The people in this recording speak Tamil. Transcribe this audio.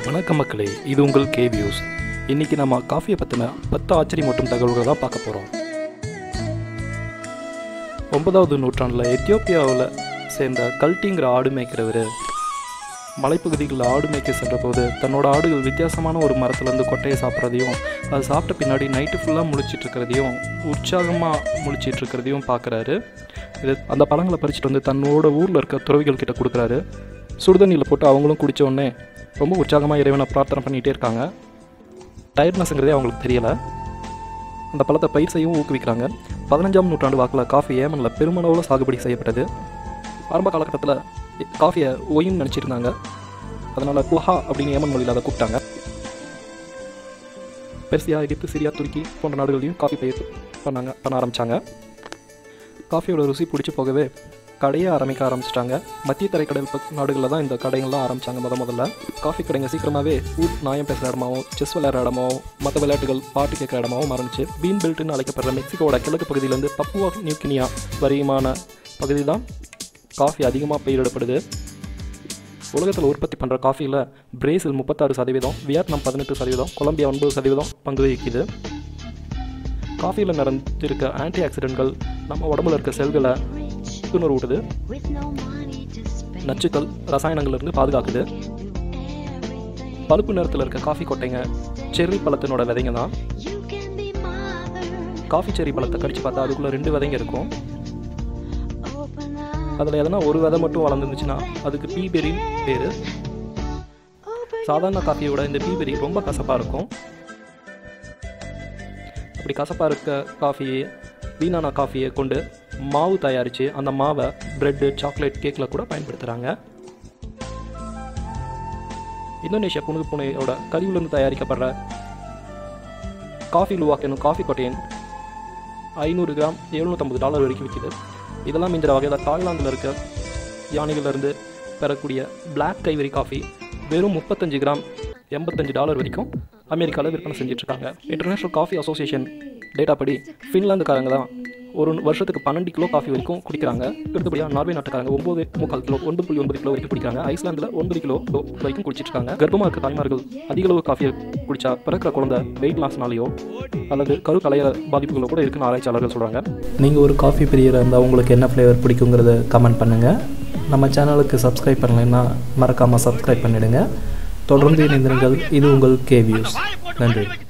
வணக்கம் மக்களே இது உங்கள் கே வியூஸ் இன்றைக்கி நம்ம காஃபியை பற்றின பத்து ஆச்சரியம் மற்றும் தகவல்கள் தான் பார்க்க போகிறோம் ஒன்பதாவது நூற்றாண்டில் எத்தியோப்பியாவில் சேர்ந்த கல்ட்டிங்கிற ஆடு மேய்க்கிறவர் மலைப்பகுதிகளில் ஆடு மேய்க்க சென்றபோது தன்னோட ஆடுகள் வித்தியாசமான ஒரு மரத்துலேருந்து கொட்டையை சாப்பிட்றதையும் அது சாப்பிட்ட பின்னாடி நைட்டு ஃபுல்லாக முழிச்சிட்டு இருக்கிறதையும் உற்சாகமாக முழிச்சிட்டு இருக்கிறதையும் பார்க்குறாரு இது அந்த பழங்களை பறிச்சுட்டு வந்து தன்னோட ஊரில் இருக்க துறவிகள் கிட்ட கொடுக்குறாரு சுடுதண்ணியில் போட்டு அவங்களும் குடிச்ச உடனே ரொம்ப உற்சாகமாக இறைவனை பிரார்த்தனை பண்ணிகிட்டே இருக்காங்க டயர்ட்னஸ்ங்கிறதே அவங்களுக்கு தெரியலை அந்த பழத்தை பயிர் செய்யவும் ஊக்குவிக்கிறாங்க பதினஞ்சாம் நூற்றாண்டு வாக்கில் காஃபி ஏமனில் பெருமளவில் சாகுபடி செய்யப்பட்டது ஆரம்ப காலகட்டத்தில் காஃபியை ஒயின்னு நினச்சிருந்தாங்க அதனால் குஹா அப்படின்னு ஏமன் மொழியில் அதை கூப்பிட்டாங்க பெர்சியா எகிப்து சிரியா துருக்கி போன்ற நாடுகளையும் காஃபி பயிர் பண்ணாங்க பண்ண ஆரம்பித்தாங்க காஃபியோட ருசி பிடிச்சி போகவே கடையை ஆரம்பிக்க ஆரம்பிச்சிட்டாங்க மத்திய தரைக்கடல் பக் நாடுகளில் தான் இந்த கடைகள்லாம் ஆரம்பித்தாங்க முத முதல்ல காஃபி கடைங்க சீக்கிரமாகவே ஊர் நாயம் பேசுகிற இடமாவும் செஸ் விளையாடுற இடமாவும் மற்ற விளையாட்டுகள் பாட்டு கேட்குற இடமாவும் மாறிச்சு பீன் பெல்ட்னு அழைக்கப்படுற மெக்சிகோட கிழக்கு பகுதியிலேருந்து பப்புவா நியூக்கினியா வரையுமான பகுதி தான் காஃபி அதிகமாக பயிரிடப்படுது உலகத்தில் உற்பத்தி பண்ணுற காஃபியில் பிரேசில் முப்பத்தாறு சதவீதம் வியட்நாம் பதினெட்டு சதவீதம் கொலம்பியா ஒன்பது சதவீதம் பங்கு வகிக்குது காஃபியில் நிறைஞ்சிருக்க ஆன்டி ஆக்சிடென்ட்கள் நம்ம உடம்புல இருக்க செல்களை புத்துணர்வு ஊட்டுது with no money to spend. நச்சுக்கள் ரசாயனங்கள்லேருந்து பாதுகாக்குது பழுப்பு நிறத்தில் இருக்க காஃபி கொட்டைங்க செர்ரி பழத்தினோட விதைங்க தான் You can be mother. Coffee cherry பழத்தை கடிச்சு பார்த்தா அதுக்குள்ளே ரெண்டு விதைங்க இருக்கும் Open up. அதில் எதனா ஒரு விதை மட்டும் வளர்ந்துருந்துச்சுன்னா அதுக்கு பீபெரின்னு பேர் Open சாதாரண காஃபியை விட இந்த பீபெரி ரொம்ப கசப்பாக இருக்கும் அப்படி கசப்பாக இருக்க காஃபியை வீணான காஃபியை கொண்டு மாவு தயாரித்து அந்த மாவை பிரெட்டு சாக்லேட் கேக்கில் கூட பயன்படுத்துகிறாங்க இந்தோனேஷியா புனுகு பூனையோட கழிவுலேருந்து தயாரிக்கப்படுற காஃபி லுவாக் என்னும் காஃபி கொட்டையன் ஐநூறு கிராம் எழுநூற்றம்பது டாலர் வரைக்கும் விற்கிது இதெல்லாம் இந்த வகையில் தாய்லாந்தில் இருக்க யானைகளிலிருந்து பெறக்கூடிய பிளாக் கைவரி காஃபி வெறும் முப்பத்தஞ்சு கிராம் எண்பத்தஞ்சு டாலர் வரைக்கும் அமெரிக்காவில் விற்பனை செஞ்சுட்டு இருக்காங்க இன்டர்நேஷ்னல் காஃபி அசோசியேஷன் டேட்டா படி ஃபின்லாந்துக்காரங்க தான் ஒரு வருஷத்துக்கு பன்னெண்டு கிலோ காஃபி வரைக்கும் குடிக்கிறாங்க அடுத்தபடியாக நார்வே நாட்டுக்காரங்க ஒம்பது முக்கால் கிலோ ஒன்பது புள்ளி ஒன்பது கிலோ வரைக்கும் குடிக்கிறாங்க ஐஸ்லாந்தில் ஒன்பது கிலோ வரைக்கும் குடிச்சிட்டு இருக்காங்க கர்ப்பமாக இருக்க தாய்மார்கள் அதிக அளவு காஃபியை குடிச்சா பிறக்கிற குழந்தை வெயிட் லாஸ்னாலேயோ அல்லது கரு கலையிற பாதிப்புகளோ கூட இருக்குன்னு ஆராய்ச்சியாளர்கள் சொல்கிறாங்க நீங்கள் ஒரு காஃபி பிரியராக இருந்தால் உங்களுக்கு என்ன ஃப்ளேவர் பிடிக்குங்கிறத கமெண்ட் பண்ணுங்கள் நம்ம சேனலுக்கு சப்ஸ்கிரைப் பண்ணலைன்னா மறக்காமல் சப்ஸ்கிரைப் பண்ணிடுங்க தொடர்ந்து இணைந்திருங்கள் இது உங்கள் கே வியூஸ் நன்றி